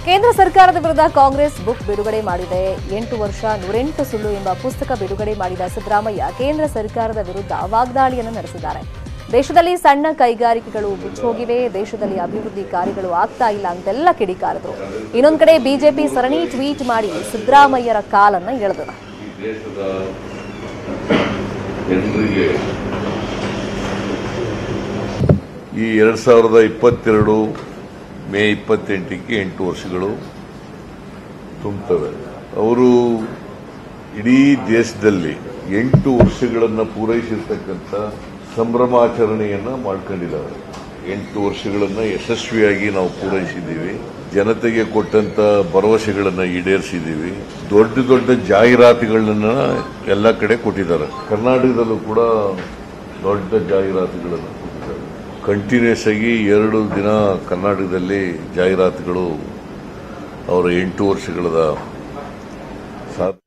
ಕೇಂದ್ರ ಸರ್ಕಾರದ ವಿರುದ್ಧ ಕಾಂಗ್ರೆಸ್ ಬುಕ್ ಬಿಡುಗಡೆ ಮಾಡಿದೆ ಎಂಟು ವರ್ಷ ನೂರೆಂಟು ಸುಳ್ಳು ಎಂಬ ಪುಸ್ತಕ ಬಿಡುಗಡೆ ಮಾಡಿದ ಸಿದ್ದರಾಮಯ್ಯ ಕೇಂದ್ರ ಸರ್ಕಾರದ ವಿರುದ್ಧ ವಾಗ್ದಾಳಿಯನ್ನು ನಡೆಸಿದ್ದಾರೆ ದೇಶದಲ್ಲಿ ಸಣ್ಣ ಕೈಗಾರಿಕೆಗಳು ಮುಚ್ಚೋಗಿವೆ ದೇಶದಲ್ಲಿ ಅಭಿವೃದ್ಧಿ ಕಾರ್ಯಗಳು ಆಗ್ತಾ ಇಲ್ಲ ಅಂತೆಲ್ಲ ಕಿಡಿಕಾರಿದ್ರು ಇನ್ನೊಂದ್ ಕಡೆ ಬಿಜೆಪಿ ಸರಣಿ ಟ್ವೀಟ್ ಮಾಡಿ ಸಿದ್ದರಾಮಯ್ಯರ ಕಾಲನ್ನ ಎಳೆದರು ಈ ದೇಶದ ಜನರಿಗೆ ಈ ಎರಡ್ ಸಾವಿರದ ಇಪ್ಪತ್ತೆರಡು ಮೇ ಇಪ್ಪತ್ತೆಂಟಕ್ಕೆ ಎಂಟು ವರ್ಷಗಳು ತುಂಬುತ್ತವೆ ಅವರು ಇಡೀ ದೇಶದಲ್ಲಿ ಎಂಟು ವರ್ಷಗಳನ್ನು ಪೂರೈಸಿರ್ತಕ್ಕಂಥ ಸಂಭ್ರಮಾಚರಣೆಯನ್ನ ಮಾಡ್ಕೊಂಡಿದ್ದಾರೆ ಎಂಟು ವರ್ಷಗಳನ್ನ ಯಶಸ್ವಿಯಾಗಿ ನಾವು ಪೂರೈಸಿದ್ದೀವಿ ಜನತೆಗೆ ಕೊಟ್ಟಂತ ಭರವಸೆಗಳನ್ನ ಈಡೇರಿಸಿದ್ದೀವಿ ದೊಡ್ಡ ದೊಡ್ಡ ಜಾಹೀರಾತುಗಳನ್ನ ಎಲ್ಲ ಕಡೆ ಕೊಟ್ಟಿದ್ದಾರೆ ಕರ್ನಾಟಕದಲ್ಲೂ ಕೂಡ ದೊಡ್ಡ ಜಾಹೀರಾತುಗಳನ್ನು ಕೊಟ್ಟಿದ್ದಾರೆ ಕಂಟಿನ್ಯೂಸ್ ಆಗಿ ಎರಡು ದಿನ ಕರ್ನಾಟಕದಲ್ಲಿ ಜಾಹೀರಾತುಗಳು ಅವರ ಎಂಟು ವರ್ಷಗಳ ಸಾ